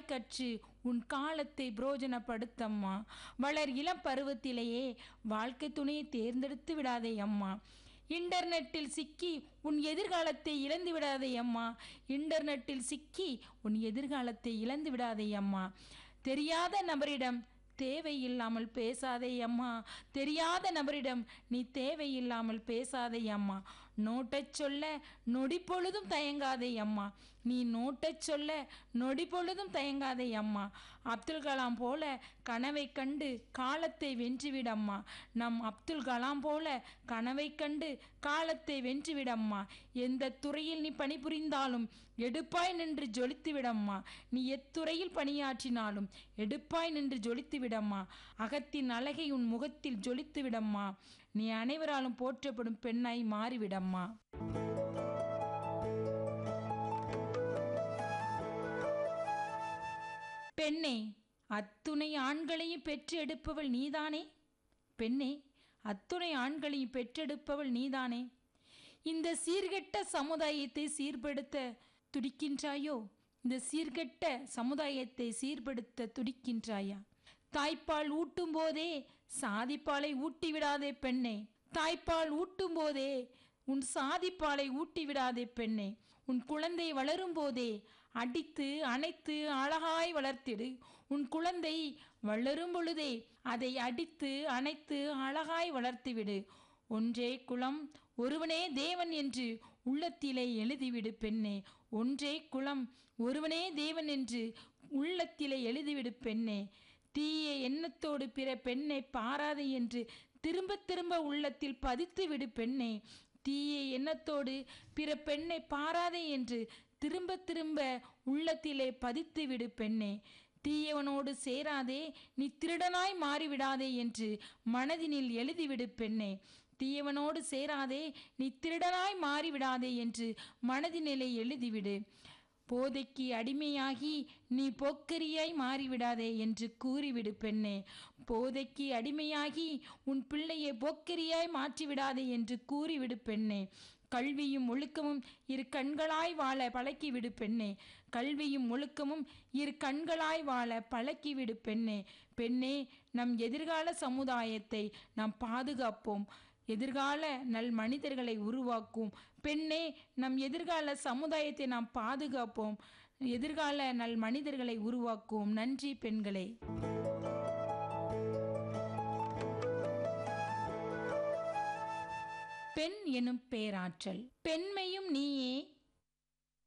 நன்றாய் கற்று உன் காலத்தை புரோஜனப்படுத்தம்மா வளர் இளம் பருவத்திலேயே வாழ்க்கை துணையை தேர்ந்தெடுத்து விடாதே அம்மா இன்டர்நெட்டில் சிக்கி உன் எதிர்காலத்தை இழந்து விடாதே அம்மா இன்டர்நெட்டில் சிக்கி உன் எதிர்காலத்தை இழந்து விடாதே அம்மா தெரியாத நபரிடம் தேவையில்லாமல் பேசாதே அம்மா தெரியாத நபரிடம் நீ தேவையில்லாமல் பேசாதே அம்மா நோட்டச் சொல்ல நொடி பொழுதும் தயங்காதே அம்மா நீ நோட்டச் சொல்ல நொடி பொழுதும் தயங்காதே அம்மா அப்துல் கலாம் போல கனவை கண்டு காலத்தை வென்றுவிடம்மா நம் அப்துல் கலாம் போல கனவை கண்டு காலத்தை வென்றுவிடம்மா எந்த துறையில் நீ பணிபுரிந்தாலும் எடுப்பாய் நின்று ஜொலித்து விடம்மா நீ எத்துறையில் பணியாற்றினாலும் எடுப்பாய் நின்று ஜொலித்து விடம்மா அகத்தின் அழகை உன் முகத்தில் ஜொலித்து விடம்மா நீ அனைவராலும் போற்றப்படும் பெண்ணாய் மாறிவிடம்மா பெண்ணே அத்துணை ஆண்களையும் பெற்று எடுப்பவள் நீதானே பெண்ணே அத்துணை ஆண்களையும் பெற்றெடுப்பவள் நீதானே இந்த சீர்கெட்ட சமுதாயத்தை சீர்படுத்த துடிக்கின்றாயோ இந்த சீர்கெட்ட சமுதாயத்தை சீர்படுத்த துடிக்கின்றாயா தாய்ப்பால் ஊட்டும் போதே சாதிப்பாலை ஊட்டி விடாதே பெண்ணே தாய்ப்பால் ஊட்டும் போதே உன் சாதிப்பாலை ஊட்டி விடாதே பெண்ணே உன் குழந்தை வளரும் போதே அடித்து அணைத்து அழகாய் வளர்த்திடு உன் குழந்தை வளரும் பொழுதே அதை அடித்து அணைத்து அழகாய் வளர்த்துவிடு ஒன்றே குலம் ஒருவனே தேவன் என்று உள்ளத்திலே எழுதிவிடு பெண்ணே ஒன்றே குலம் ஒருவனே தேவன் என்று உள்ளத்திலே எழுதிவிடு பெண்ணே தீய எண்ணத்தோடு பிற பெண்ணை பாராது என்று திரும்ப திரும்ப உள்ளத்தில் பதித்து விடு பெண்ணே தீய எண்ணத்தோடு பிற பெண்ணை பாராதே என்று திரும்ப திரும்ப உள்ளத்திலே பதித்து விடு பெண்ணே தீயவனோடு சேராதே நீ திருடனாய் மாறிவிடாதே என்று மனதினில் எழுதிவிடு பெண்ணே தீயவனோடு சேராதே நீ திருடனாய் மாறிவிடாதே என்று மனதினிலே எழுதிவிடு போதைக்கு அடிமையாகி நீ போக்கரியாய் மாறிவிடாதே என்று கூறிவிடு பெண்ணே போதைக்கு அடிமையாகி உன் பிள்ளையை போக்கரியாய் மாற்றிவிடாதே என்று கூறிவிடு பெண்ணே கல்வியும் ஒழுக்கமும் இரு கண்களாய் வாழ பழக்கிவிடு பெண்ணே கல்வியும் ஒழுக்கமும் இரு கண்களாய் வாழ பழக்கிவிடு பெண்ணே பெண்ணே நம் எதிர்கால சமுதாயத்தை நாம் பாதுகாப்போம் எதிர்கால நல் மனிதர்களை உருவாக்கும் பெண்ணே நம் எதிர்கால சமுதாயத்தை நாம் பாதுகாப்போம் எதிர்கால நல் மனிதர்களை உருவாக்குவோம் நன்றி பெண்களே பெண் எனும் பேராற்றல் பெண்மையும் நீயே